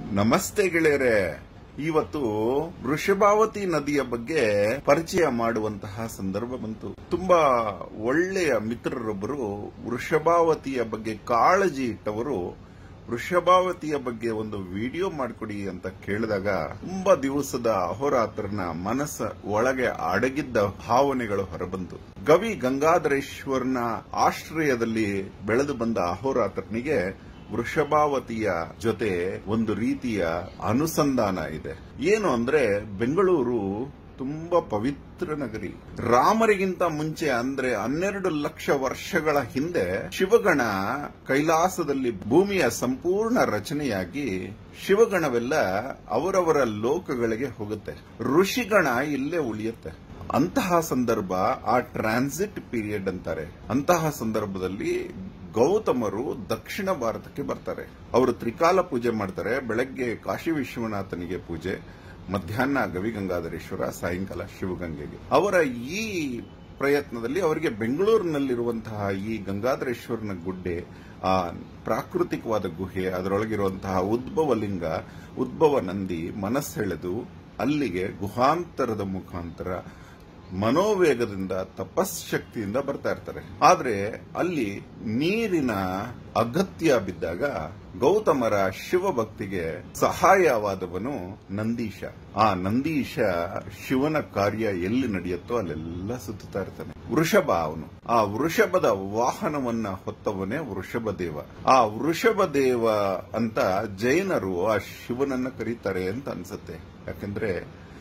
ನಮಸ್ತೆ ಗೆಳೆಯರೆ ಇವತ್ತು ವೃಷಭಾವತಿ ನದಿಯ ಬಗ್ಗೆ ಪರಿಚಯ ಮಾಡುವಂತಹ ಸಂದರ್ಭ ಬಂತು ತುಂಬಾ ಒಳ್ಳೆಯ ಮಿತ್ರರೊಬ್ಬರು ವೃಷಭಾವತಿಯ ಬಗ್ಗೆ ಕಾಳಜಿ ಇಟ್ಟವರು ವೃಷಭಾವತಿಯ ಬಗ್ಗೆ ಒಂದು ವಿಡಿಯೋ ಮಾಡಿಕೊಡಿ ಅಂತ ಕೇಳಿದಾಗ ತುಂಬಾ ದಿವಸದ ಅಹೋರಾತ್ರನ ಮನಸ್ಸ ಒಳಗೆ ಅಡಗಿದ್ದ ಭಾವನೆಗಳು ಹೊರಬಂತು ಗವಿ ಗಂಗಾಧರೇಶ್ವರನ ಆಶ್ರಯದಲ್ಲಿ ಬೆಳೆದು ಬಂದ ಅಹೋರಾತ್ರನಿಗೆ ವೃಷಭಾವತಿಯ ಜೊತೆ ಒಂದು ರೀತಿಯ ಅನುಸಂಧಾನ ಇದೆ ಏನು ಅಂದ್ರೆ ಬೆಂಗಳೂರು ತುಂಬಾ ಪವಿತ್ರ ನಗರಿ ರಾಮರಿಗಿಂತ ಮುಂಚೆ ಅಂದ್ರೆ ಹನ್ನೆರಡು ಲಕ್ಷ ವರ್ಷಗಳ ಹಿಂದೆ ಶಿವಗಣ ಕೈಲಾಸದಲ್ಲಿ ಭೂಮಿಯ ಸಂಪೂರ್ಣ ರಚನೆಯಾಗಿ ಶಿವಗಣವೆಲ್ಲ ಅವರವರ ಲೋಕಗಳಿಗೆ ಹೋಗುತ್ತೆ ಋಷಿಗಣ ಇಲ್ಲೇ ಉಳಿಯುತ್ತೆ ಅಂತಹ ಸಂದರ್ಭ ಆ ಟ್ರಾನ್ಸಿಟ್ ಪೀರಿಯಡ್ ಅಂತಾರೆ ಅಂತಹ ಸಂದರ್ಭದಲ್ಲಿ ಗೌತಮರು ದಕ್ಷಿಣ ಭಾರತಕ್ಕೆ ಬರ್ತಾರೆ ಅವರು ತ್ರಿಕಾಲ ಪೂಜೆ ಮಾಡ್ತಾರೆ ಬೆಳಗ್ಗೆ ಕಾಶಿ ವಿಶ್ವನಾಥನಿಗೆ ಪೂಜೆ ಮಧ್ಯಾಹ್ನ ಗವಿಗಂಗಾಧರೇಶ್ವರ ಸಾಯಂಕಾಲ ಶಿವಗಂಗೆಗೆ ಅವರ ಈ ಪ್ರಯತ್ನದಲ್ಲಿ ಅವರಿಗೆ ಬೆಂಗಳೂರಿನಲ್ಲಿರುವಂತಹ ಈ ಗಂಗಾಧರೇಶ್ವರನ ಗುಡ್ಡೆ ಆ ಪ್ರಾಕೃತಿಕವಾದ ಗುಹೆ ಅದರೊಳಗಿರುವಂತಹ ಉದ್ಭವ ಲಿಂಗ ಉದ್ಭವ ನಂದಿ ಮನಸ್ಸೆಳೆದು ಅಲ್ಲಿಗೆ ಗುಹಾಂತರದ ಮುಖಾಂತರ ಮನೋವೇಗದಿಂದ ತಪಸ್ಶಕ್ತಿಯಿಂದ ಬರ್ತಾ ಇರ್ತಾರೆ ಆದ್ರೆ ಅಲ್ಲಿ ನೀರಿನ ಅಗತ್ಯ ಬಿದ್ದಾಗ ಗೌತಮರ ಶಿವಭಕ್ತಿಗೆ ಸಹಾಯವಾದವನು ನಂದೀಶ ಆ ನಂದೀಶ ಶಿವನ ಕಾರ್ಯ ಎಲ್ಲಿ ನಡೆಯುತ್ತೋ ಅಲ್ಲೆಲ್ಲ ಸುತ್ತುತ್ತಾ ಇರ್ತಾನೆ ವೃಷಭ ಅವನು ಆ ವೃಷಭದ ವಾಹನವನ್ನ ಹೊತ್ತವನೇ ವೃಷಭ ದೇವ ಆ ವೃಷಭ ದೇವ ಅಂತ ಜೈನರು ಆ ಶಿವನನ್ನ ಕರೀತಾರೆ ಅಂತ ಅನ್ಸುತ್ತೆ ಯಾಕಂದ್ರೆ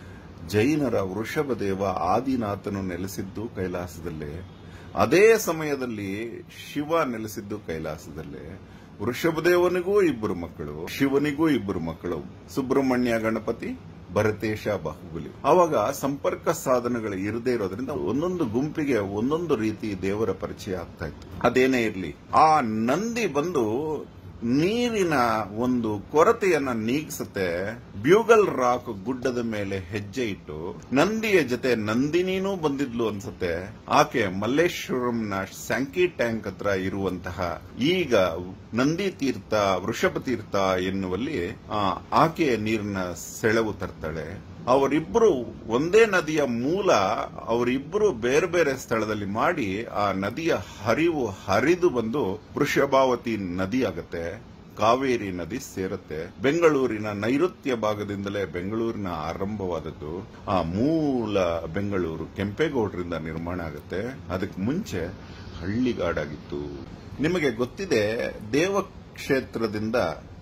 ಜೈನರ ವೃಷಭ ದೇವ ಆದಿನಾಥನು ನೆಲೆಸಿದ್ದು ಕೈಲಾಸದಲ್ಲೇ ಅದೇ ಸಮಯದಲ್ಲಿ ಶಿವ ನೆಲೆಸಿದ್ದು ಕೈಲಾಸದಲ್ಲೇ ವೃಷಭದೇವನಿಗೂ ಇಬ್ಬರು ಮಕ್ಕಳು ಶಿವನಿಗೂ ಇಬ್ಬರು ಮಕ್ಕಳು ಸುಬ್ರಹ್ಮಣ್ಯ ಗಣಪತಿ ಭರತೇಶ ಬಾಹುಬಲಿ ಅವಾಗ ಸಂಪರ್ಕ ಸಾಧನಗಳು ಇರದೇ ಇರೋದ್ರಿಂದ ಒಂದೊಂದು ಗುಂಪಿಗೆ ಒಂದೊಂದು ರೀತಿ ದೇವರ ಪರಿಚಯ ಆಗ್ತಾ ಇತ್ತು ಅದೇನೇ ಇರಲಿ ಆ ನಂದಿ ಬಂದು ನೀರಿನ ಒಂದು ಕೊರತೆಯನ್ನ ನೀಗಿಸುತ್ತೆ ಬ್ಯೂಗಲ್ ರಾಕ್ ಗುಡ್ಡದ ಮೇಲೆ ಹೆಜ್ಜೆ ಇಟ್ಟು ನಂದಿಯ ಜೊತೆ ನಂದಿನಿನೂ ಬಂದಿದ್ಲು ಅನ್ಸುತ್ತೆ ಆಕೆ ಮಲ್ಲೇಶ್ವರಂನ ಸ್ಯಾಂಕಿ ಟ್ಯಾಂಕ್ ಹತ್ರ ಇರುವಂತಹ ಈಗ ನಂದಿ ತೀರ್ಥ ವೃಷಭ ತೀರ್ಥ ಎನ್ನುವಲ್ಲಿ ಆ, ಆಕೆಯ ನೀರಿನ ಸೆಳವು ತರ್ತಾಳೆ ಅವರಿಬ್ಬರು ಒಂದೇ ನದಿಯ ಮೂಲ ಅವರಿಬ್ಬರು ಬೇರೆ ಬೇರೆ ಸ್ಥಳದಲ್ಲಿ ಮಾಡಿ ಆ ನದಿಯ ಹರಿವು ಹರಿದು ಬಂದು ವೃಷಭಾವತಿ ನದಿ ಆಗತ್ತೆ ಕಾವೇರಿ ನದಿ ಸೇರುತ್ತೆ ಬೆಂಗಳೂರಿನ ನೈಋತ್ಯ ಭಾಗದಿಂದಲೇ ಬೆಂಗಳೂರಿನ ಆರಂಭವಾದದ್ದು ಆ ಮೂಲ ಬೆಂಗಳೂರು ಕೆಂಪೇಗೌಡರಿಂದ ನಿರ್ಮಾಣ ಆಗುತ್ತೆ ಅದಕ್ಕೆ ಮುಂಚೆ ಹಳ್ಳಿಗಾಡಾಗಿತ್ತು ನಿಮಗೆ ಗೊತ್ತಿದೆ ದೇವಕ್ಷೇತ್ರದಿಂದ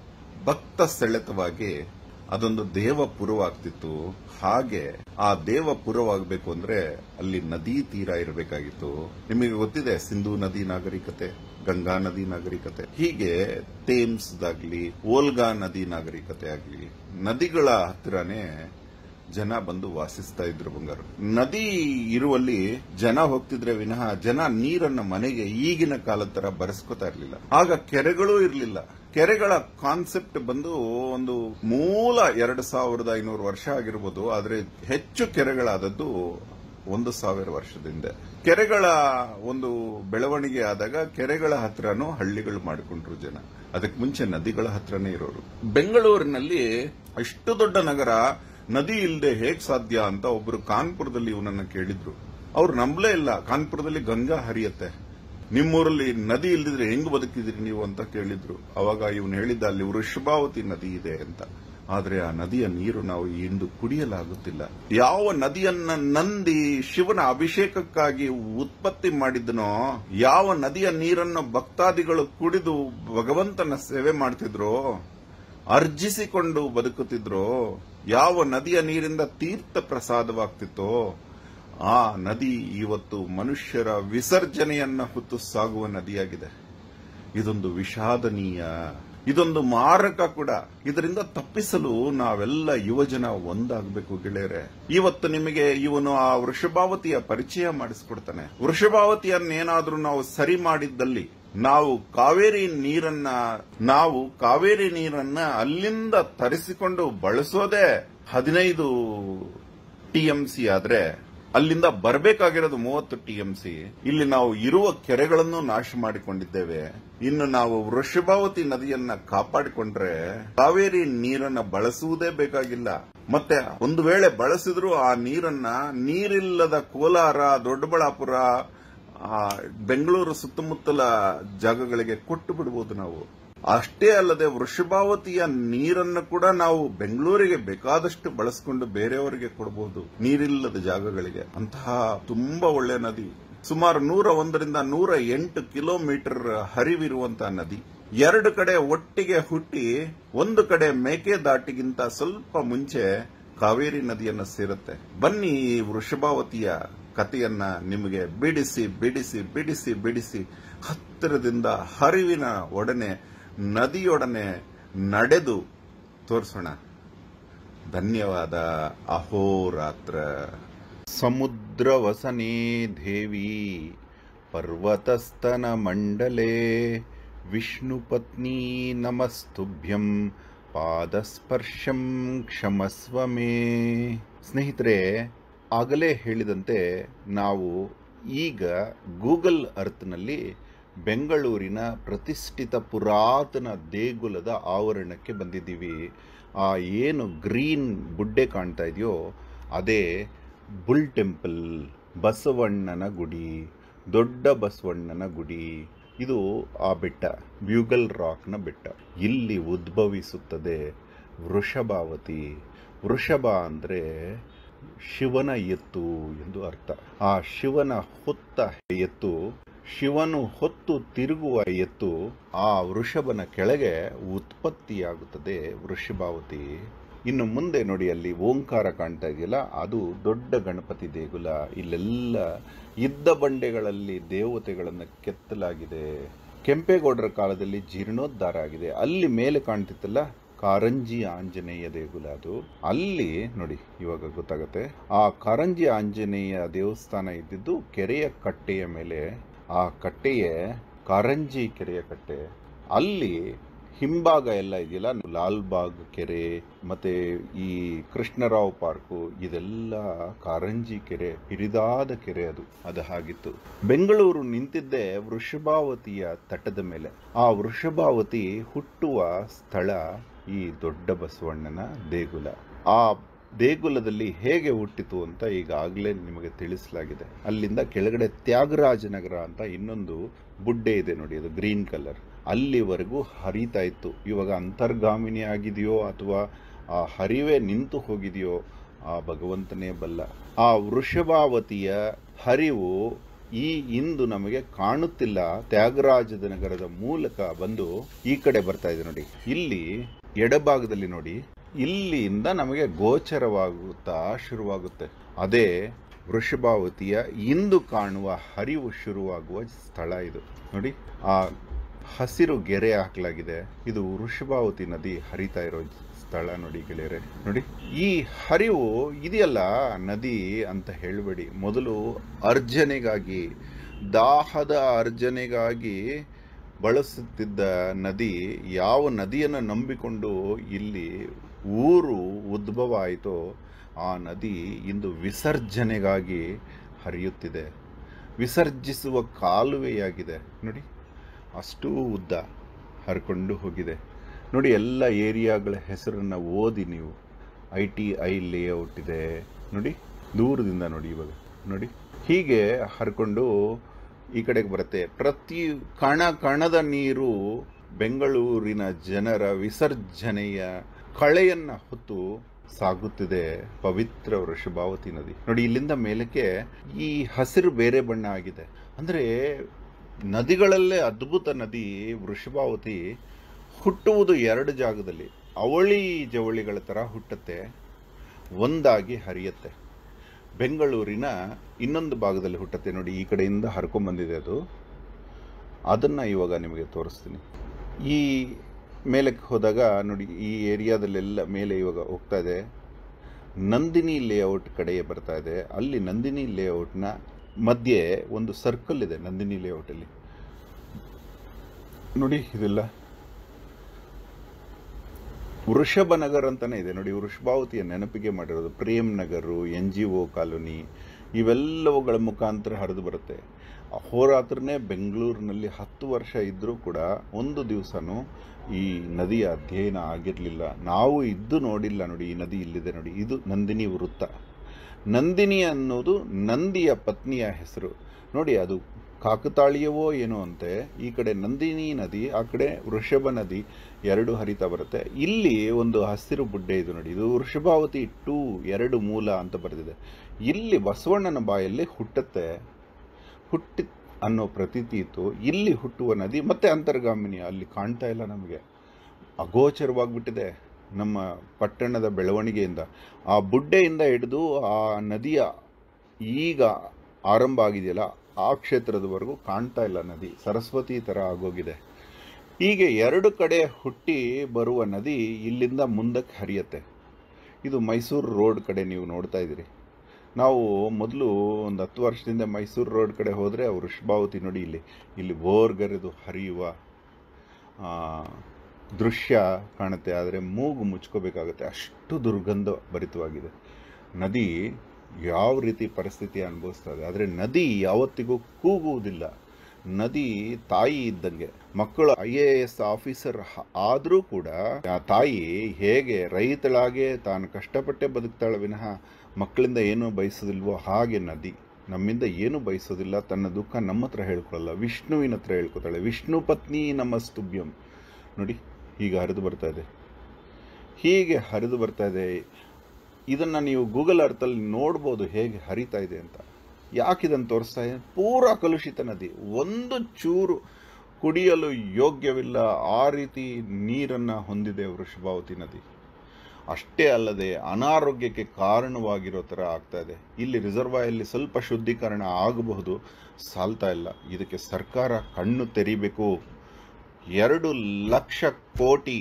ಭಕ್ತ ಸೆಳೆತವಾಗಿ ಅದೊಂದು ದೇವಪುರವಾಗ್ತಿತ್ತು ಹಾಗೆ ಆ ದೇವಪುರವಾಗಬೇಕು ಅಂದ್ರೆ ಅಲ್ಲಿ ನದಿ ತೀರ ಇರಬೇಕಾಗಿತ್ತು ನಿಮಗೆ ಗೊತ್ತಿದೆ ಸಿಂಧೂ ನದಿ ನಾಗರಿಕತೆ ಗಂಗಾ ನದಿ ನಾಗರಿಕತೆ ಹೀಗೆ ಥೇಮ್ಸ್ದಾಗ್ಲಿ ಓಲ್ಗಾ ನದಿ ನಾಗರಿಕತೆ ಆಗ್ಲಿ ನದಿಗಳ ಹತ್ತಿರನೇ ಜನ ಬಂದು ವಾಸಿಸ್ತಾ ಇದ್ರು ಬಂಗಾರು ನದಿ ಇರುವಲ್ಲಿ ಜನ ಹೋಗ್ತಿದ್ರೆ ವಿನಃ ಜನ ನೀರನ್ನ ಮನೆಗೆ ಈಗಿನ ಕಾಲದ ತರ ಬರೆಸ್ಕೊತಾ ಇರಲಿಲ್ಲ ಆಗ ಕೆರೆಗಳೂ ಇರಲಿಲ್ಲ ಕೆರೆಗಳ ಕಾನ್ಸೆಪ್ಟ್ ಬಂದು ಒಂದು ಮೂಲ ಎರಡು ಸಾವಿರದ ಐನೂರು ವರ್ಷ ಆಗಿರ್ಬೋದು ಆದ್ರೆ ಹೆಚ್ಚು ಕೆರೆಗಳಾದದ್ದು ಒಂದು ಸಾವಿರ ವರ್ಷದಿಂದ ಕೆರೆಗಳ ಒಂದು ಬೆಳವಣಿಗೆ ಆದಾಗ ಕೆರೆಗಳ ಹತ್ರನೂ ಹಳ್ಳಿಗಳು ಮಾಡಿಕೊಂಡ್ರು ಜನ ಅದಕ್ಕೆ ಮುಂಚೆ ನದಿಗಳ ಹತ್ರನೇ ಇರೋರು ಬೆಂಗಳೂರಿನಲ್ಲಿ ಅಷ್ಟು ದೊಡ್ಡ ನಗರ ನದಿ ಇಲ್ಲದೆ ಹೇಗ್ ಸಾಧ್ಯ ಅಂತ ಒಬ್ರು ಕಾನ್ಪುರದಲ್ಲಿ ಇವನನ್ನ ಕೇಳಿದ್ರು ಅವ್ರು ನಂಬಲೇ ಇಲ್ಲ ಕಾನ್ಪುರದಲ್ಲಿ ಗಂಗಾ ಹರಿಯತ್ತೆ ನಿಮ್ಮೂರಲ್ಲಿ ನದಿ ಇಲ್ದಿದ್ರೆ ಹೆಂಗ್ ಬದುಕಿದ್ರಿ ನೀವು ಅಂತ ಕೇಳಿದ್ರು ಅವಾಗ ಇವನು ಹೇಳಿದ್ದ ಅಲ್ಲಿ ವೃಷಭಾವತಿ ನದಿ ಇದೆ ಅಂತ ಆದ್ರೆ ಆ ನದಿಯ ನೀರು ನಾವು ಇಂದು ಕುಡಿಯಲಾಗುತ್ತಿಲ್ಲ ಯಾವ ನದಿಯನ್ನ ನಂದಿ ಶಿವನ ಅಭಿಷೇಕಕ್ಕಾಗಿ ಉತ್ಪತ್ತಿ ಮಾಡಿದನೋ ಯಾವ ನದಿಯ ನೀರನ್ನು ಭಕ್ತಾದಿಗಳು ಕುಡಿದು ಭಗವಂತನ ಸೇವೆ ಮಾಡ್ತಿದ್ರೋ ಅರ್ಜಿಸಿಕೊಂಡು ಬದುಕುತ್ತಿದ್ರೋ ಯಾವ ನದಿಯ ನೀರಿಂದ ತೀರ್ಥ ಪ್ರಸಾದವಾಗ್ತಿತ್ತೋ ಆ ನದಿ ಇವತ್ತು ಮನುಷ್ಯರ ವಿಸರ್ಜನೆಯನ್ನ ಹೊತ್ತು ಸಾಗುವ ನದಿಯಾಗಿದೆ ಇದೊಂದು ವಿಷಾದನೀಯ ಇದೊಂದು ಮಾರಕ ಕೂಡ ಇದರಿಂದ ತಪ್ಪಿಸಲು ನಾವೆಲ್ಲ ಯುವಜನ ಒಂದಾಗಬೇಕು ಗೆಳೆಯರೆ ಇವತ್ತು ನಿಮಗೆ ಇವನು ಆ ವೃಷಭಾವತಿಯ ಪರಿಚಯ ಮಾಡಿಸ್ಕೊಡ್ತಾನೆ ವೃಷಭಾವತಿಯನ್ನೇನಾದ್ರೂ ನಾವು ಸರಿ ಮಾಡಿದ್ದಲ್ಲಿ ನಾವು ಕಾವೇರಿ ನೀರನ್ನ ನಾವು ಕಾವೇರಿ ನೀರನ್ನ ಅಲ್ಲಿಂದ ತರಿಸಿಕೊಂಡು ಬಳಸೋದೇ ಹದಿನೈದು ಟಿಎಂಸಿ ಆದ್ರೆ ಅಲ್ಲಿಂದ ಬರಬೇಕಾಗಿರೋದು ಮೂವತ್ತು ಟಿಎಂಸಿ ಇಲ್ಲಿ ನಾವು ಇರುವ ಕೆರೆಗಳನ್ನು ನಾಶ ಮಾಡಿಕೊಂಡಿದ್ದೇವೆ ಇನ್ನು ನಾವು ವೃಷಭಾವತಿ ನದಿಯನ್ನ ಕಾಪಾಡಿಕೊಂಡ್ರೆ ಕಾವೇರಿ ನೀರನ್ನ ಬಳಸುವುದೇ ಬೇಕಾಗಿಲ್ಲ ಮತ್ತೆ ಒಂದು ವೇಳೆ ಬಳಸಿದ್ರು ಆ ನೀರನ್ನ ನೀರಿಲ್ಲದ ಕೋಲಾರ ದೊಡ್ಡಬಳ್ಳಾಪುರ ಆ, ಬೆಂಗಳೂರು ಸುತ್ತಮುತ್ತಲ ಜಾಗಗಳಿಗೆ ಕೊಟ್ಟು ಬಿಡಬಹುದು ನಾವು ಅಷ್ಟೇ ಅಲ್ಲದೆ ವೃಷಭಾವತಿಯ ನೀರನ್ನು ಕೂಡ ನಾವು ಬೆಂಗಳೂರಿಗೆ ಬೇಕಾದಷ್ಟು ಬಳಸಿಕೊಂಡು ಬೇರೆಯವರಿಗೆ ಕೊಡಬಹುದು ನೀರಿಲ್ಲದ ಜಾಗಗಳಿಗೆ ಅಂತಹ ತುಂಬಾ ಒಳ್ಳೆ ನದಿ ಸುಮಾರು ನೂರ ಒಂದರಿಂದ ನೂರ ಎಂಟು ಕಿಲೋಮೀಟರ್ ಹರಿವಿರುವಂತಹ ನದಿ ಎರಡು ಕಡೆ ಒಟ್ಟಿಗೆ ಹುಟ್ಟಿ ಒಂದು ಕಡೆ ಮೇಕೆದಾಟಿಗಿಂತ ಸ್ವಲ್ಪ ಮುಂಚೆ ಕಾವೇರಿ ನದಿಯನ್ನು ಸೇರುತ್ತೆ ಬನ್ನಿ ಈ ವೃಷಭಾವತಿಯ ಕಥೆಯನ್ನ ನಿಮಗೆ ಬಿಡಿಸಿ ಬಿಡಿಸಿ ಬಿಡಿಸಿ ಬಿಡಿಸಿ ಹತ್ತಿರದಿಂದ ಹರಿವಿನ ಒಡನೆ ನದಿಯೊಡನೆ ನಡೆದು ತೋರಿಸೋಣ ಧನ್ಯವಾದ ಅಹೋರಾತ್ರ ಸಮುದ್ರ ವಸನೆ ದೇವಿ ಪರ್ವತಸ್ತನ ಮಂಡಲೆ ವಿಷ್ಣು ಪತ್ನಿ ನಮಸ್ತುಭ್ಯಂ ಪಾದಸ್ಪರ್ಶಂ ಕ್ಷಮಸ್ವ ಮೇ ಸ್ನೇಹಿತರೆ ಆಗಲೇ ಹೇಳಿದಂತೆ ನಾವು ಈಗ ಗೂಗಲ್ ಅರ್ಥನಲ್ಲಿ ಬೆಂಗಳೂರಿನ ಪ್ರತಿಷ್ಠಿತ ಪುರಾತನ ದೇಗುಲದ ಆವರಣಕ್ಕೆ ಬಂದಿದ್ದೀವಿ ಆ ಏನು ಗ್ರೀನ್ ಬುಡ್ಡೆ ಕಾಣ್ತಾ ಇದೆಯೋ ಅದೇ ಬುಲ್ ಟೆಂಪಲ್ ಬಸವಣ್ಣನ ಗುಡಿ ದೊಡ್ಡ ಬಸವಣ್ಣನ ಗುಡಿ ಇದು ಆ ಬೆಟ್ಟ ಬ್ಯೂಗಲ್ ರಾಕ್ನ ಬೆಟ್ಟ ಇಲ್ಲಿ ಉದ್ಭವಿಸುತ್ತದೆ ವೃಷಭಾವತಿ ವೃಷಭ ಅಂದರೆ ಶಿವನ ಎತ್ತು ಎಂದು ಅರ್ಥ ಆ ಶಿವನ ಹೊತ್ತ ಎತ್ತು ಶಿವನು ಹೊತ್ತು ತಿರುಗುವ ಎತ್ತು ಆ ವೃಷಭನ ಕೆಳಗೆ ಉತ್ಪತ್ತಿಯಾಗುತ್ತದೆ ವೃಷಭಾವತಿ ಇನ್ನು ಮುಂದೆ ನೋಡಿ ಅಲ್ಲಿ ಓಂಕಾರ ಕಾಣ್ತಾ ಇದೆಯಲ್ಲ ಅದು ದೊಡ್ಡ ಗಣಪತಿ ದೇಗುಲ ಇಲ್ಲೆಲ್ಲ ಇದ್ದ ಬಂಡೆಗಳಲ್ಲಿ ದೇವತೆಗಳನ್ನು ಕೆತ್ತಲಾಗಿದೆ ಕೆಂಪೇಗೌಡರ ಕಾಲದಲ್ಲಿ ಜೀರ್ಣೋದ್ಧಾರ ಆಗಿದೆ ಅಲ್ಲಿ ಮೇಲೆ ಕಾಣ್ತಿತ್ತಲ್ಲ ಕಾರಂಜಿ ಆಂಜನೇಯ ದೇಗುಲ ಅದು ಅಲ್ಲಿ ನೋಡಿ ಇವಾಗ ಗೊತ್ತಾಗತ್ತೆ ಆ ಕಾರಂಜಿ ಆಂಜನೇಯ ದೇವಸ್ಥಾನ ಇದ್ದಿದ್ದು ಕೆರೆಯ ಕಟ್ಟೆಯ ಮೇಲೆ ಆ ಕಟ್ಟೆಯೇ ಕಾರಂಜಿ ಕೆರೆಯ ಕಟ್ಟೆ ಅಲ್ಲಿ ಹಿಂಭಾಗ ಎಲ್ಲ ಇದೆಯಲ್ಲ ಲಾಲ್ಬಾಗ್ ಕೆರೆ ಮತ್ತೆ ಈ ಕೃಷ್ಣರಾವ್ ಪಾರ್ಕು ಇದೆಲ್ಲ ಕಾರಂಜಿ ಕೆರೆ ಹಿರಿದಾದ ಕೆರೆ ಅದು ಅದು ಹಾಗಿತ್ತು ಬೆಂಗಳೂರು ನಿಂತಿದ್ದೇ ವೃಷಭಾವತಿಯ ತಟದ ಮೇಲೆ ಆ ವೃಷಭಾವತಿ ಹುಟ್ಟುವ ಸ್ಥಳ ಈ ದೊಡ್ಡ ಬಸವಣ್ಣನ ದೇಗುಲ ಆ ದೇಗುಲದಲ್ಲಿ ಹೇಗೆ ಹುಟ್ಟಿತು ಅಂತ ಈಗಾಗಲೇ ನಿಮಗೆ ತಿಳಿಸಲಾಗಿದೆ ಅಲ್ಲಿಂದ ಕೆಳಗಡೆ ತ್ಯಾಗರಾಜನಗರ ಅಂತ ಇನ್ನೊಂದು ಬುಡ್ಡೆ ಇದೆ ನೋಡಿ ಅದು ಗ್ರೀನ್ ಕಲರ್ ಅಲ್ಲಿವರೆಗೂ ಹರಿತಾ ಇತ್ತು ಇವಾಗ ಅಂತರ್ಗಾಮಿನಿ ಆಗಿದೆಯೋ ಅಥವಾ ಆ ಹರಿವೇ ನಿಂತು ಹೋಗಿದೆಯೋ ಆ ಭಗವಂತನೇ ಬಲ್ಲ ಆ ವೃಷಭಾವತಿಯ ಹರಿವು ಈ ಇಂದು ನಮಗೆ ಕಾಣುತ್ತಿಲ್ಲ ತ್ಯಾಗರಾಜದ ನಗರದ ಮೂಲಕ ಬಂದು ಈ ಕಡೆ ಬರ್ತಾ ಇದೆ ನೋಡಿ ಇಲ್ಲಿ ಎಡಭಾಗದಲ್ಲಿ ನೋಡಿ ಇಲ್ಲಿಂದ ನಮಗೆ ಗೋಚರವಾಗುತ್ತಾ ಶುರುವಾಗುತ್ತೆ ಅದೇ ವೃಷಭಾವತಿಯ ಇಂದು ಕಾಣುವ ಹರಿವು ಶುರುವಾಗುವ ಸ್ಥಳ ಇದು ನೋಡಿ ಆ ಹಸಿರು ಗೆರೆ ಹಾಕಲಾಗಿದೆ ಇದು ವೃಷಭಾವತಿ ನದಿ ಹರಿತಾ ಇರೋ ಸ್ಥಳ ನೋಡಿ ಗೆಳೆಯರೆ ನೋಡಿ ಈ ಹರಿವು ಇದೆಯಲ್ಲ ನದಿ ಅಂತ ಹೇಳಬೇಡಿ ಮೊದಲು ಅರ್ಜನೆಗಾಗಿ ದಾಹದ ಅರ್ಜನೆಗಾಗಿ ಬಳಸುತ್ತಿದ್ದ ನದಿ ಯಾವ ನದಿಯನ್ನು ನಂಬಿಕೊಂಡು ಇಲ್ಲಿ ಊರು ಉದ್ಭವ ಆಯಿತೋ ಆ ನದಿ ಇಂದು ವಿಸರ್ಜನೆಗಾಗಿ ಹರಿಯುತ್ತಿದೆ ವಿಸರ್ಜಿಸುವ ಕಾಲುವೆಯಾಗಿದೆ ನೋಡಿ ಅಷ್ಟೂ ಉದ್ದ ಹರ್ಕೊಂಡು ಹೋಗಿದೆ ನೋಡಿ ಎಲ್ಲ ಏರಿಯಾಗಳ ಹೆಸರನ್ನು ಓದಿ ನೀವು ಐ ಟಿ ಐ ಲೇಔಟ್ ಇದೆ ನೋಡಿ ದೂರದಿಂದ ನೋಡಿ ಇವಾಗ ನೋಡಿ ಹೀಗೆ ಹರ್ಕೊಂಡು ಈ ಕಡೆಗೆ ಬರುತ್ತೆ ಪ್ರತಿ ಕಣ ಕಣದ ನೀರು ಬೆಂಗಳೂರಿನ ಜನರ ವಿಸರ್ಜನೆಯ ಕಳೆಯನ್ನ ಹೊತ್ತು ಸಾಗುತ್ತಿದೆ ಪವಿತ್ರ ವೃಷಭಾವತಿ ನದಿ ನೋಡಿ ಇಲ್ಲಿಂದ ಮೇಲಕ್ಕೆ ಈ ಹಸಿರು ಬೇರೆ ಬಣ್ಣ ಆಗಿದೆ ಅಂದ್ರೆ ನದಿಗಳಲ್ಲೇ ಅದ್ಭುತ ನದಿ ವೃಷಭಾವತಿ ಹುಟ್ಟುವುದು ಎರಡು ಜಾಗದಲ್ಲಿ ಅವಳಿ ಜವಳಿಗಳ ಥರ ಹುಟ್ಟುತ್ತೆ ಒಂದಾಗಿ ಹರಿಯುತ್ತೆ ಬೆಂಗಳೂರಿನ ಇನ್ನೊಂದು ಭಾಗದಲ್ಲಿ ಹುಟ್ಟುತ್ತೆ ನೋಡಿ ಈ ಕಡೆಯಿಂದ ಹರ್ಕೊಂಬಂದಿದೆ ಅದು ಅದನ್ನು ಇವಾಗ ನಿಮಗೆ ತೋರಿಸ್ತೀನಿ ಈ ಮೇಲಕ್ಕೆ ಹೋದಾಗ ನೋಡಿ ಈ ಏರಿಯಾದಲ್ಲೆಲ್ಲ ಮೇಲೆ ಇವಾಗ ಹೋಗ್ತಾ ಇದೆ ನಂದಿನಿ ಲೇಔಟ್ ಕಡೆಗೆ ಬರ್ತಾ ಇದೆ ಅಲ್ಲಿ ನಂದಿನಿ ಲೇಔಟ್ನ ಮಧ್ಯೆ ಒಂದು ಸರ್ಕಲ್ ಇದೆ ನಂದಿನಿ ಲೇಔಟಲ್ಲಿ ನೋಡಿ ಇದೆಲ್ಲ ವೃಷಭ ನಗರ್ ಅಂತಾನೆ ಇದೆ ನೋಡಿ ವೃಷಭಾವತಿಯ ನೆನಪಿಗೆ ಮಾಡಿರೋದು Prem Nagar N G O colony ಇವೆಲ್ಲವುಗಳ ಮುಖಾಂತರ ಹರಿದು ಬರುತ್ತೆ ಅಹೋರಾತ್ರನೇ ಬೆಂಗಳೂರಿನಲ್ಲಿ ಹತ್ತು ವರ್ಷ ಇದ್ದರೂ ಕೂಡ ಒಂದು ದಿವಸನೂ ಈ ನದಿಯ ಅಧ್ಯಯನ ಆಗಿರಲಿಲ್ಲ ನಾವು ಇದ್ದು ನೋಡಿಲ್ಲ ನೋಡಿ ಈ ನದಿ ಇಲ್ಲಿದೆ ನೋಡಿ ಇದು ನಂದಿನಿ ವೃತ್ತ ನಂದಿನಿ ಅನ್ನೋದು ನಂದಿಯ ಪತ್ನಿಯ ಹೆಸರು ನೋಡಿ ಅದು ಕಾಕತಾಳೀಯವೋ ಏನೋ ಅಂತೆ ಈ ಕಡೆ ನಂದಿನಿ ನದಿ ಆ ಕಡೆ ವೃಷಭ ನದಿ ಎರಡು ಹರಿತಾ ಬರುತ್ತೆ ಇಲ್ಲಿ ಒಂದು ಹಸಿರು ಬುಡ್ಡೆ ಇದು ನೋಡಿ ಇದು ವೃಷಭಾವತಿ ಟೂ ಎರಡು ಮೂಲ ಅಂತ ಬರೆದಿದೆ ಇಲ್ಲಿ ಬಸವಣ್ಣನ ಬಾಯಲ್ಲಿ ಹುಟ್ಟುತ್ತೆ ಹುಟ್ಟಿ ಅನ್ನೋ ಪ್ರತೀತಿ ಇತ್ತು ಇಲ್ಲಿ ಹುಟ್ಟುವ ನದಿ ಮತ್ತೆ ಅಂತರ್ಗಾಮಿನಿ ಅಲ್ಲಿ ಕಾಣ್ತಾ ಇಲ್ಲ ನಮಗೆ ಅಗೋಚರವಾಗ್ಬಿಟ್ಟಿದೆ ನಮ್ಮ ಪಟ್ಟಣದ ಬೆಳವಣಿಗೆಯಿಂದ ಆ ಬುಡ್ಡೆಯಿಂದ ಹಿಡಿದು ಆ ನದಿಯ ಈಗ ಆರಂಭ ಆಗಿದೆಯಲ್ಲ ಆ ಕ್ಷೇತ್ರದವರೆಗೂ ಕಾಣ್ತಾ ಇಲ್ಲ ನದಿ ಸರಸ್ವತಿ ಥರ ಆಗೋಗಿದೆ ಹೀಗೆ ಎರಡು ಕಡೆ ಹುಟ್ಟಿ ಬರುವ ನದಿ ಇಲ್ಲಿಂದ ಮುಂದಕ್ಕೆ ಹರಿಯತ್ತೆ ಇದು ಮೈಸೂರು ರೋಡ್ ಕಡೆ ನೀವು ನೋಡ್ತಾ ಇದ್ದೀರಿ ನಾವು ಮೊದಲು ಒಂದು ಹತ್ತು ವರ್ಷದಿಂದ ಮೈಸೂರು ರೋಡ್ ಕಡೆ ಹೋದರೆ ಅವರು ವೃಷಭಾವತಿ ನೋಡಿ ಇಲ್ಲಿ ಇಲ್ಲಿ ಬೋರ್ಗರೆದು ಹರಿಯುವ ಆ, ದೃಶ್ಯ ಕಾಣುತ್ತೆ ಆದರೆ ಮೂಗು ಮುಚ್ಕೋಬೇಕಾಗುತ್ತೆ ಅಷ್ಟು ದುರ್ಗಂಧ ಭರಿತವಾಗಿದೆ ನದಿ ಯಾವ ರೀತಿ ಪರಿಸ್ಥಿತಿ ಅನುಭವಿಸ್ತಾ ಇದೆ ಆದರೆ ನದಿ ಯಾವತ್ತಿಗೂ ಕೂಗುವುದಿಲ್ಲ ನದಿ ತಾಯಿ ಇದ್ದಂಗೆ ಮಕ್ಕಳು ಐ ಎ ಎಸ್ ಆಫೀಸರ್ ಆದರೂ ಕೂಡ ಆ ತಾಯಿ ಹೇಗೆ ರೈತಳಾಗೆ ತಾನು ಕಷ್ಟಪಟ್ಟೆ ಬದುಕ್ತಾಳೆ ವಿನಃ ಮಕ್ಕಳಿಂದ ಏನೂ ಬಯಸೋದಿಲ್ವೋ ಹಾಗೆ ನದಿ ನಮ್ಮಿಂದ ಏನು ಬಯಸೋದಿಲ್ಲ ತನ್ನ ದುಃಖ ನಮ್ಮ ಹತ್ರ ಹೇಳ್ಕೊಳ್ಳಲ್ಲ ವಿಷ್ಣುವಿನ ಹತ್ರ ಹೇಳ್ಕೊತಾಳೆ ವಿಷ್ಣು ಪತ್ನಿ ನಮ್ಮ ಸ್ತುಭ್ಯಂ ನೋಡಿ ಈಗ ಹರಿದು ಬರ್ತಾ ಇದೆ ಹೀಗೆ ಹರಿದು ಬರ್ತಾ ಇದೆ ಇದನ್ನು ನೀವು ಗೂಗಲ್ ಅರ್ಥಲ್ಲಿ ನೋಡ್ಬೋದು ಹೇಗೆ ಹರಿತಾ ಇದೆ ಅಂತ ಯಾಕೆ ಇದನ್ನು ತೋರಿಸ್ತಾ ಇದೆ ಪೂರಾ ಕಲುಷಿತ ನದಿ ಒಂದು ಚೂರು ಕುಡಿಯಲು ಯೋಗ್ಯವಿಲ್ಲ ಆ ರೀತಿ ನೀರನ್ನು ಹೊಂದಿದೆ ವೃಷಭಾವತಿ ನದಿ ಅಷ್ಟೇ ಅಲ್ಲದೆ ಅನಾರೋಗ್ಯಕ್ಕೆ ಕಾರಣವಾಗಿರೋ ಥರ ಆಗ್ತಾ ಇದೆ ಇಲ್ಲಿ ರಿಸರ್ವಾಯಲ್ಲಿ ಸ್ವಲ್ಪ ಶುದ್ಧೀಕರಣ ಆಗಬಹುದು ಸಾಲ್ತಾ ಇಲ್ಲ ಇದಕ್ಕೆ ಸರ್ಕಾರ ಕಣ್ಣು ತೆರಿಬೇಕು ಎರಡು ಲಕ್ಷ ಕೋಟಿ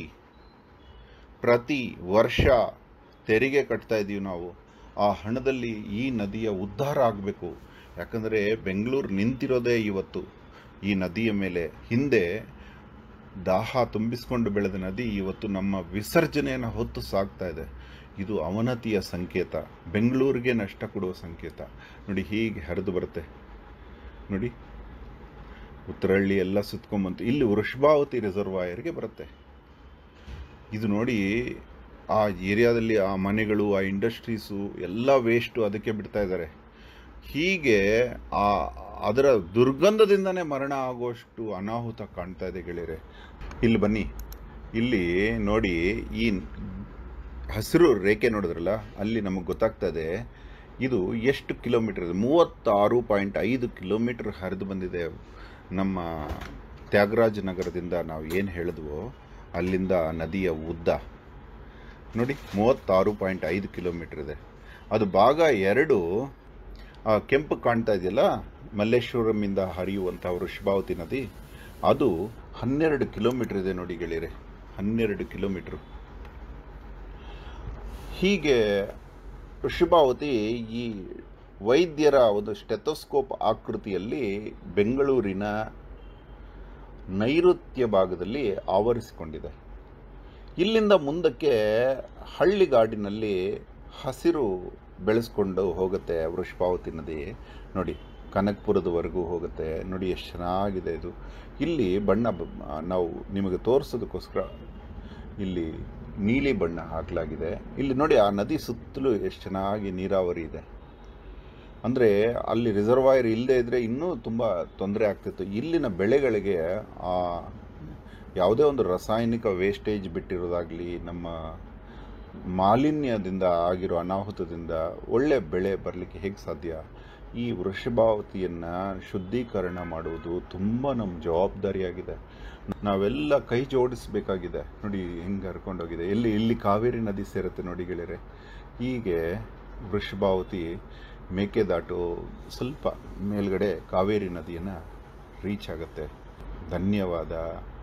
ಪ್ರತಿ ವರ್ಷ ತೆರಿಗೆ ಕಟ್ತಾ ಇದ್ದೀವಿ ನಾವು ಆ ಹಣದಲ್ಲಿ ಈ ನದಿಯ ಉದ್ಧಾರ ಆಗಬೇಕು ಯಾಕಂದರೆ ಬೆಂಗಳೂರು ನಿಂತಿರೋದೇ ಇವತ್ತು ಈ ನದಿಯ ಮೇಲೆ ಹಿಂದೆ ದಾಹ ತುಂಬಿಸ್ಕೊಂಡು ಬೆಳೆದ ನದಿ ಇವತ್ತು ನಮ್ಮ ವಿಸರ್ಜನೆಯನ್ನು ಹೊತ್ತು ಸಾಗ್ತಾ ಇದೆ ಇದು ಅವನತಿಯ ಸಂಕೇತ ಬೆಂಗಳೂರಿಗೆ ನಷ್ಟ ಕೊಡುವ ಸಂಕೇತ ನೋಡಿ ಹೀಗೆ ಹರಿದು ಬರುತ್ತೆ ನೋಡಿ ಉತ್ತರಹಳ್ಳಿ ಎಲ್ಲ ಸುತ್ಕೊಂಬಂತು ಇಲ್ಲಿ ವೃಷಭಾವತಿ ರಿಸರ್ವಾಯರ್ಗೆ ಬರುತ್ತೆ ಇದು ನೋಡಿ ಆ ಏರಿಯಾದಲ್ಲಿ ಆ ಮನೆಗಳು ಆ ಇಂಡಸ್ಟ್ರೀಸು ಎಲ್ಲ ವೇಸ್ಟು ಅದಕ್ಕೆ ಬಿಡ್ತಾ ಇದ್ದಾರೆ ಹೀಗೆ ಆ ಅದರ ದುರ್ಗಂಧದಿಂದನೇ ಮರಣ ಆಗುವಷ್ಟು ಅನಾಹುತ ಕಾಣ್ತಾ ಇದೆ ಗೆಳೆಯರೆ ಇಲ್ಲಿ ಬನ್ನಿ ಇಲ್ಲಿ ನೋಡಿ ಈ ಹಸಿರು ರೇಖೆ ನೋಡಿದ್ರಲ್ಲ ಅಲ್ಲಿ ನಮಗೆ ಗೊತ್ತಾಗ್ತಾ ಇದೆ ಇದು ಎಷ್ಟು ಕಿಲೋಮೀಟರ್ ಇದೆ ಮೂವತ್ತಾರು ಪಾಯಿಂಟ್ ಐದು ಕಿಲೋಮೀಟರ್ ಹರಿದು ಬಂದಿದೆ ನಮ್ಮ ತ್ಯಾಗರಾಜ ನಗರದಿಂದ ನಾವು ಏನು ಹೇಳಿದ್ವೋ ಅಲ್ಲಿಂದ ನದಿಯ ಉದ್ದ ನೋಡಿ ಮೂವತ್ತಾರು ಪಾಯಿಂಟ್ ಐದು ಕಿಲೋಮೀಟರ್ ಇದೆ ಅದು ಭಾಗ ಎರಡು ಆ ಕೆಂಪು ಕಾಣ್ತಾ ಇದೆಯಲ್ಲ ಮಲ್ಲೇಶ್ವರಮಿಂದ ಹರಿಯುವಂಥ ವೃಷಭಾವತಿ ನದಿ ಅದು ಹನ್ನೆರಡು ಕಿಲೋಮೀಟರ್ ಇದೆ ನೋಡಿ ಗೆಳೆಯರೆ ಹನ್ನೆರಡು ಕಿಲೋಮೀಟ್ರು ಹೀಗೆ ವೃಷಭಾವತಿ ಈ ವೈದ್ಯರ ಒಂದು ಸ್ಟೆಥೋಸ್ಕೋಪ್ ಆಕೃತಿಯಲ್ಲಿ ಬೆಂಗಳೂರಿನ ನೈಋತ್ಯ ಭಾಗದಲ್ಲಿ ಆವರಿಸಿಕೊಂಡಿದೆ ಇಲ್ಲಿಂದ ಮುಂದಕ್ಕೆ ಹಳ್ಳಿಗಾಡಿನಲ್ಲಿ ಹಸಿರು ಬೆಳೆಸ್ಕೊಂಡು ಹೋಗುತ್ತೆ ವೃಷಭಾವತಿ ನದಿ ನೋಡಿ ಕನಕಪುರದವರೆಗೂ ಹೋಗುತ್ತೆ ನೋಡಿ ಎಷ್ಟು ಚೆನ್ನಾಗಿದೆ ಇದು ಇಲ್ಲಿ ಬಣ್ಣ ಬ- ನಾವು ನಿಮಗೆ ತೋರಿಸೋದಕ್ಕೋಸ್ಕರ ಇಲ್ಲಿ ನೀಲಿ ಬಣ್ಣ ಹಾಕಲಾಗಿದೆ ಇಲ್ಲಿ ನೋಡಿ ಆ ನದಿ ಸುತ್ತಲೂ ಎಷ್ಟು ಚೆನ್ನಾಗಿ ನೀರಾವರಿ ಇದೆ ಅಂದರೆ ಅಲ್ಲಿ ರಿಸರ್ವಾಯರ್ ಇಲ್ಲದೆ ಇದ್ದರೆ ಇನ್ನೂ ತುಂಬ ತೊಂದರೆ ಆಗ್ತಿತ್ತು ಇಲ್ಲಿನ ಬೆಳೆಗಳಿಗೆ ಆ ಯಾವುದೇ ಒಂದು ರಾಸಾಯನಿಕ ವೇಸ್ಟೇಜ್ ಬಿಟ್ಟಿರೋದಾಗಲಿ ನಮ್ಮ ಮಾಲಿನ್ಯದಿಂದ ಆಗಿರೋ ಅನಾಹುತದಿಂದ ಒಳ್ಳೆ ಬೆಳೆ ಬರಲಿಕ್ಕೆ ಹೇಗೆ ಸಾಧ್ಯ ಈ ವೃಷಭಾವತಿಯನ್ನು ಶುದ್ಧೀಕರಣ ಮಾಡುವುದು ತುಂಬ ನಮ್ಮ ಜವಾಬ್ದಾರಿಯಾಗಿದೆ ನಾವೆಲ್ಲ ಕೈ ಜೋಡಿಸಬೇಕಾಗಿದೆ ನೋಡಿ ಹೆಂಗೆ ಹರ್ಕೊಂಡೋಗಿದೆ ಎಲ್ಲಿ ಇಲ್ಲಿ ಕಾವೇರಿ ನದಿ ಸೇರುತ್ತೆ ನೋಡಿ ಗೆಳೆಯರೆ ಹೀಗೆ ವೃಷಭಾವತಿ ಮೇಕೆದಾಟು ಸ್ವಲ್ಪ ಮೇಲ್ಗಡೆ ಕಾವೇರಿ ನದಿಯನ್ನು ರೀಚ್ ಆಗುತ್ತೆ ಧನ್ಯವಾದ